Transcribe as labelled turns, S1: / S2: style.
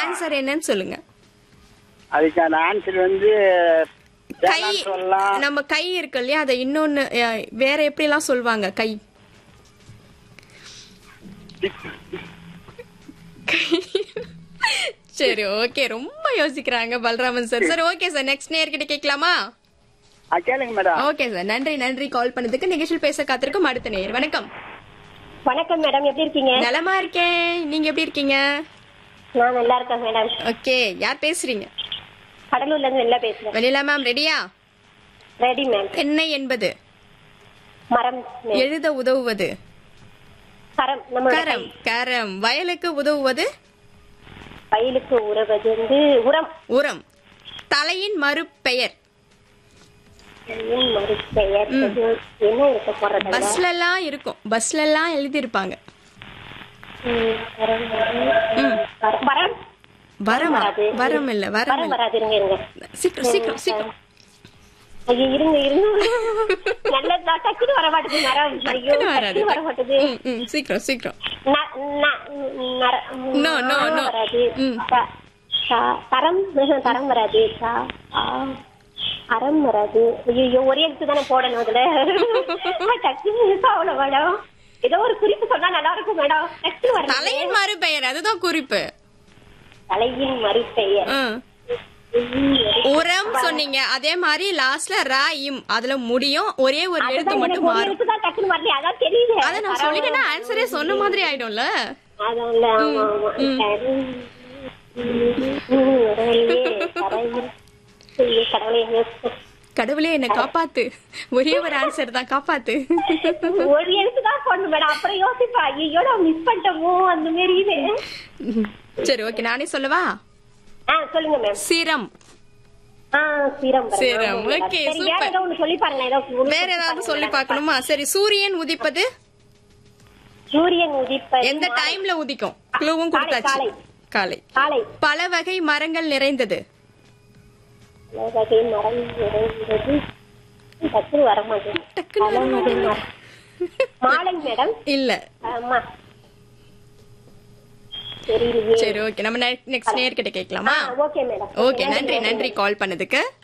S1: Answer என்னன்னு சொல்லுங்க
S2: அதுக்கான ஆன்சர் வந்து
S1: கை
S2: வேளாண் சொல்லலாம்
S1: நம்ம கை இருக்கு இல்லையா அதை இன்னொன்னு அஹ், வேற எப்படி எல்லாம் சொல்லுவாங்க கை சரி ஓகே ரொம்ப யோசிக்கிறாங்க Balraman sir sir okay sir next நேர்கிட்ட கேட்கலாமா
S2: ஆ, கேளுங்க மேடம்
S1: ஓகே சார் நன்றி நன்றி கால் பண்ணதுக்கு நிகழ்ச்சியில் பேச காத்திருக்கும் அடுத்த நேர் வணக்கம்
S3: வணக்கம் மேடம் எப்படி இருக்கீங்க
S1: நலமா இருக்கேன் நீங்க எப்படி இருக்கீங்க
S3: நான் நல்லா இருக்கேன் மேடம்
S1: ஓகே யார் பேசுறீங்க
S3: கடலூர்ல இருந்து வெளில பேசுறேன்
S1: வெளியில மேம் ரெடியா
S3: ரெடி மேம்
S1: பெண்ணை என்பது
S3: மரம் ma'am.
S1: எழுத உதவுவது
S3: கரம் நம்மளோட
S1: கரம் கரம் வயலுக்கு உதவுவது
S3: வயலுக்கு உறவது வந்து உரம்
S1: உரம் தலையின் மறுபெயர்
S3: ஏன் மறுபெயர் அது என்ன இருக்க போறது
S1: பஸ்ல எல்லாம் இருக்கும் பஸ்ல எல்லாம் எழுதி இருப்பாங்க
S3: வரம் வரம் வரம்
S1: வரமா
S3: வராது.
S1: வரம் இல்ல வரம்
S3: வரம்
S1: இல்ல
S3: வராது இருங்க இருங்க
S1: சீக்கிரம் சீக்கிரம் சீக்கிரம்
S3: ஐயோ இருங்க இருங்க நல்லதா டக்குனு வர மாட்டேது மரம் ஐயோ
S1: டக்குனு வராது
S3: டக்குனு வர மாட்டேது
S1: ம், ம், சீக்கிரம் சீக்கிரம்
S3: ந- ந- நர-
S1: No, no, no.
S3: வராது
S1: ம்.
S3: த- த- தரம் தரம் வராது த- ஆ, அறம் வராது ஐயோ ஒரே எழுத்து தானே போடணும் அதுல டக்குனு மிஸ் ஆகல மேடம் ஏதோ ஒரு குறிப்பு சொன்னா நல்லா இருக்கும் மேடம் டக்குனு வரல
S1: தலையின் மறுபெயர் அதுதான் குறிப்பு
S3: தலையின் மறுபெயர்
S1: ம். உரம் சொன்னீங்க அதே மாதிரி லாஸ்ட்ல ரா இம் அதுல முடியும் ஒரே ஒரு எழுத்து
S3: அதுதான்
S1: மட்டும்
S3: எனக்கு ஒரு
S1: மாறும்
S3: எழுத்து தான் டக்குனு வரல அதான் தெரியுது
S1: அத நான் சொல்லிட்டேன்னா ஆன்சரே சொன்ன மாதிரி ஆயிடும்ல
S3: அதான் இல்ல, ஆமா, ஆமா. கரும். ம், வரலையே, கரையில். ஐயோ, கடவுளே, எங்க-
S1: கடவுளே என்ன காப்பாத்து ஒரே ஒரு ஆன்சர் தான் காப்பாத்து
S3: ஒரு எழுத்து தான் போடணும் மேடம் அப்புறம் யோசிப்பா ஐயோ நான் மிஸ் பண்ணிட்டோமோ அந்த மாதிரி இது
S1: சரி ஓகே நானே சொல்லவா
S3: ஆ சொல்லுங்க மேம்
S1: சிரம்
S3: ஆ சீரம் பாருங்க.
S1: சீரம்,
S3: ஆமா, madam.
S1: okay,
S3: சரி, வேற
S1: super.
S3: ஏதோ ஒண்ணு சொல்லி பாருங்க ஏதோ ஒண்ணு
S1: வேற ஏதாவது
S3: பாருங்க,
S1: சொல்லி
S3: madam.
S1: பார்க்கணுமா சரி சூரியன் உதிப்பது
S3: சூரியன் உதிப்பது
S1: எந்த
S3: மாலை.
S1: டைம்ல உதிக்கும் க்ளூவும்
S3: காலை,
S1: கொடுத்தாச்சு
S3: காலை.
S1: காலை
S3: காலை
S1: பல வகை மரங்கள் நிறைந்தது
S3: வகை மரம் நிறைந்தது டக்குனு வர மாட்டேன்
S1: டக்குனு வர மாட்டேங்குது.
S3: மாலை மேடம்
S1: இல்ல
S3: ஆமா தெரியலையே
S1: சரி ஓகே நம்ம நெக்ஸ்ட் நேர்கிட்ட கேட்கலாமா
S3: ஓகே மேடம்
S1: ஓகே நன்றி நன்றி கால் பண்ணதுக்கு